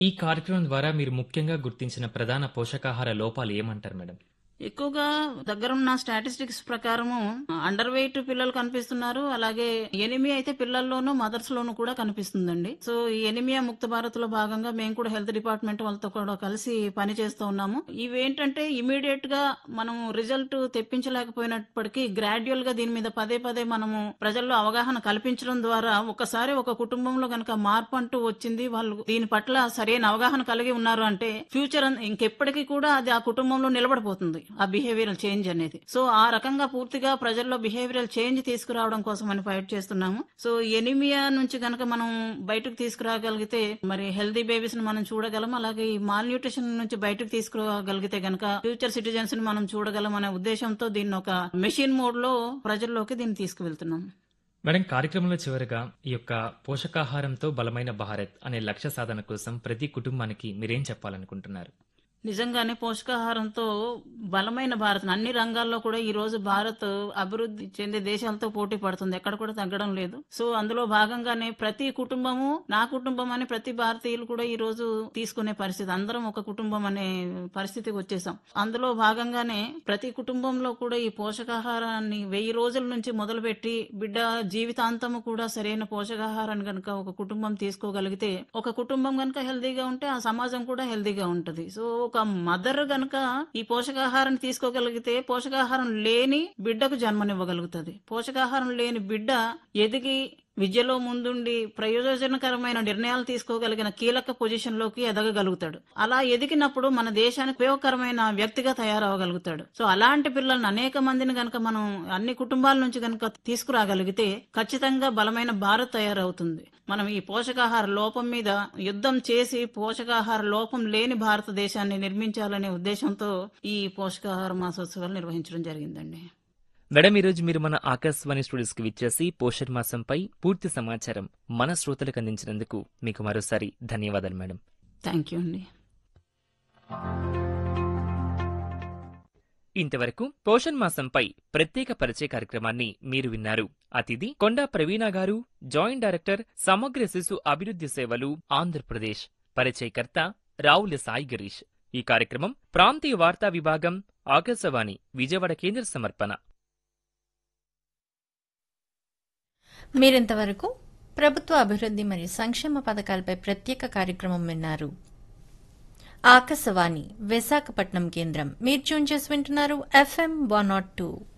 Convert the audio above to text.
ఈ కార్యక్రమం ద్వారా మీరు ముఖ్యంగా గుర్తించిన ప్రధాన పోషకాహార లోపాలు ఏమంటారు మేడం ఎక్కువగా దగ్గరున్న స్టాటిస్టిక్స్ ప్రకారము అండర్ వెయిట్ పిల్లలు కనిపిస్తున్నారు అలాగే ఎనిమియా అయితే పిల్లల్లోనూ మదర్స్ లోనూ కూడా కనిపిస్తుందండి సో ఈ ఎనిమియా ముక్త భారత్ లో భాగంగా మేము కూడా హెల్త్ డిపార్ట్మెంట్ వాళ్ళతో కూడా కలిసి పని చేస్తూ ఉన్నాము ఇవేంటంటే ఇమీడియట్ గా మనం రిజల్ట్ తెప్పించలేకపోయినప్పటికీ గ్రాడ్యువల్ గా దీని మీద పదే పదే మనము ప్రజల్లో అవగాహన కల్పించడం ద్వారా ఒకసారి ఒక కుటుంబంలో గనక మార్పు అంటూ వచ్చింది వాళ్ళు దీని పట్ల సరైన అవగాహన కలిగి ఉన్నారు అంటే ఫ్యూచర్ ఇంకెప్పటికీ కూడా అది ఆ కుటుంబంలో నిలబడిపోతుంది ఆ బిహేవియరల్ చేంజ్ అనేది సో ఆ రకంగా పూర్తిగా ప్రజల్లో బిహేవియరల్ చేంజ్ తీసుకురావడం కోసం అని ఫైట్ చేస్తున్నాము సో ఎనిమియా నుంచి గనక మనం బయటకు తీసుకురాగలిగితే మరి హెల్దీ బేబీస్ ని మనం చూడగలం అలాగే ఈ మాల్ న్యూట్రిషన్ నుంచి బయటకు తీసుకురాగలిగితే గనక ఫ్యూచర్ సిటిజన్స్ ని మనం చూడగలం అనే ఉద్దేశంతో దీన్ని ఒక మెషిన్ మోడ్ లో ప్రజల్లోకి దీన్ని తీసుకువెళ్తున్నాం మేడం కార్యక్రమంలో చివరగా ఈ యొక్క పోషకాహారంతో బలమైన భారత్ అనే లక్ష్య సాధన కోసం ప్రతి కుటుంబానికి మీరేం చెప్పాలనుకుంటున్నారు నిజంగానే పోషకాహారంతో బలమైన భారత్ అన్ని రంగాల్లో కూడా ఈ రోజు భారత్ అభివృద్ధి చెందే దేశాలతో పోటీ పడుతుంది ఎక్కడ కూడా తగ్గడం లేదు సో అందులో భాగంగానే ప్రతి కుటుంబము నా కుటుంబం అని ప్రతి భారతీయులు కూడా ఈ రోజు తీసుకునే పరిస్థితి అందరం ఒక కుటుంబం అనే పరిస్థితికి వచ్చేసాం అందులో భాగంగానే ప్రతి కుటుంబంలో కూడా ఈ పోషకాహారాన్ని వెయ్యి రోజుల నుంచి మొదలుపెట్టి బిడ్డ జీవితాంతము కూడా సరైన పోషకాహారాన్ని కనుక ఒక కుటుంబం తీసుకోగలిగితే ఒక కుటుంబం కనుక హెల్దీగా ఉంటే ఆ సమాజం కూడా హెల్దీగా ఉంటది సో ఒక మదర్ గనుక ఈ పోషకాహారం తీసుకోగలిగితే పోషకాహారం లేని బిడ్డకు జన్మనివ్వగలుగుతుంది పోషకాహారం లేని బిడ్డ ఎదిగి విద్యలో ముందుండి ప్రయోజనకరమైన నిర్ణయాలు తీసుకోగలిగిన కీలక పొజిషన్ లోకి ఎదగగలుగుతాడు అలా ఎదిగినప్పుడు మన దేశానికి ఉపయోగకరమైన వ్యక్తిగా తయారవగలుగుతాడు సో అలాంటి పిల్లల్ని అనేక మందిని గనక మనం అన్ని కుటుంబాల నుంచి గనక తీసుకురాగలిగితే ఖచ్చితంగా బలమైన భారత్ తయారవుతుంది మనం ఈ పోషకాహార లోపం మీద యుద్ధం చేసి పోషకాహార లోపం లేని భారతదేశాన్ని నిర్మించాలనే ఉద్దేశంతో ఈ పోషకాహార మాసోత్సవాలు నిర్వహించడం జరిగిందండి మేడం ఈరోజు మీరు మన ఆకాశవాణి స్టూడియోస్ కి విచ్చేసి పోషణ్ మాసంపై పూర్తి సమాచారం మన శ్రోతలకు అందించినందుకు మీకు మరోసారి ధన్యవాదాలు మేడం థ్యాంక్ యూ అండి ఇంతవరకు పోషణ్ మాసంపై ప్రత్యేక పరిచయ కార్యక్రమాన్ని మీరు విన్నారు అతిథి కొండా ప్రవీణ గారు జాయింట్ డైరెక్టర్ సమగ్ర శిశు అభివృద్ధి సేవలు ఆంధ్రప్రదేశ్ పరిచయకర్త రావుల సాయి గిరీష్ ఈ కార్యక్రమం ప్రాంతీయ వార్తా విభాగం ఆకాశవాణి విజయవాడ కేంద్ర సమర్పణ మీరింతవరకు ప్రభుత్వ అభివృద్ధి మరియు సంక్షేమ పథకాలపై ప్రత్యేక కార్యక్రమం విన్నారు ఆకాశవాణి విశాఖపట్నం కేంద్రం మీరు ట్యూన్ చేసి వింటున్నారు ఎఫ్ఎం వన్ నాట్ టూ